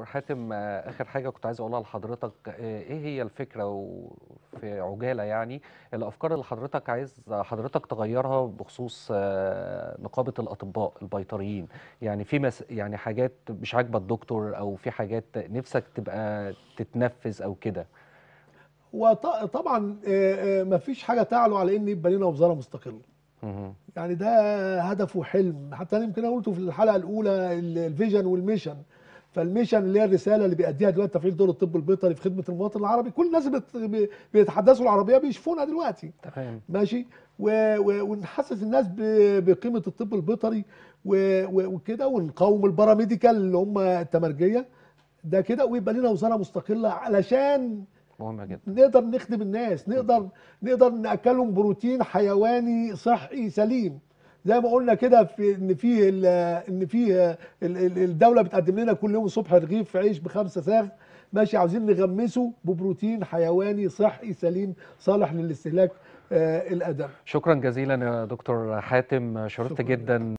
حاتم آه، اخر حاجه كنت عايز اقولها لحضرتك آه، ايه هي الفكره وفي عجاله يعني الافكار اللي حضرتك عايز حضرتك تغيرها بخصوص آه، نقابه الاطباء البيطريين يعني في مس يعني حاجات مش عاجبه الدكتور او في حاجات نفسك تبقى تتنفذ او كده وطبعا مفيش حاجه تعلو على ان يبقى لنا وزاره مستقله مهم. يعني ده هدف وحلم حتى انا يمكن أنا قلته في الحلقه الاولى ال- الفيجن والميشن فالميشن اللي هي الرساله اللي بيأديها دلوقتي تفعيل دور الطب البيطري في خدمه المواطن العربي كل الناس اللي بت- بيتحدثوا العربيه بيشوفونا دلوقتي تمام ماشي و- و- ونحسس الناس ب- بقيمه الطب البيطري و- و- وكده ونقاوم الباراميديكال اللي هم التمرجيه ده كده ويبقى لنا وزاره مستقله علشان مهمه جدا نقدر نخدم الناس نقدر نقدر ناكلهم بروتين حيواني صحي سليم زي ما قلنا كده في ان في ال- ان في ال- ال- الدوله بتقدم لنا كل يوم الصبح رغيف عيش بخمسه ساغ ماشي عاوزين نغمسه ببروتين حيواني صحي سليم صالح للاستهلاك آه، الادمي شكرا جزيلا يا دكتور حاتم شرفت شكراً. جدا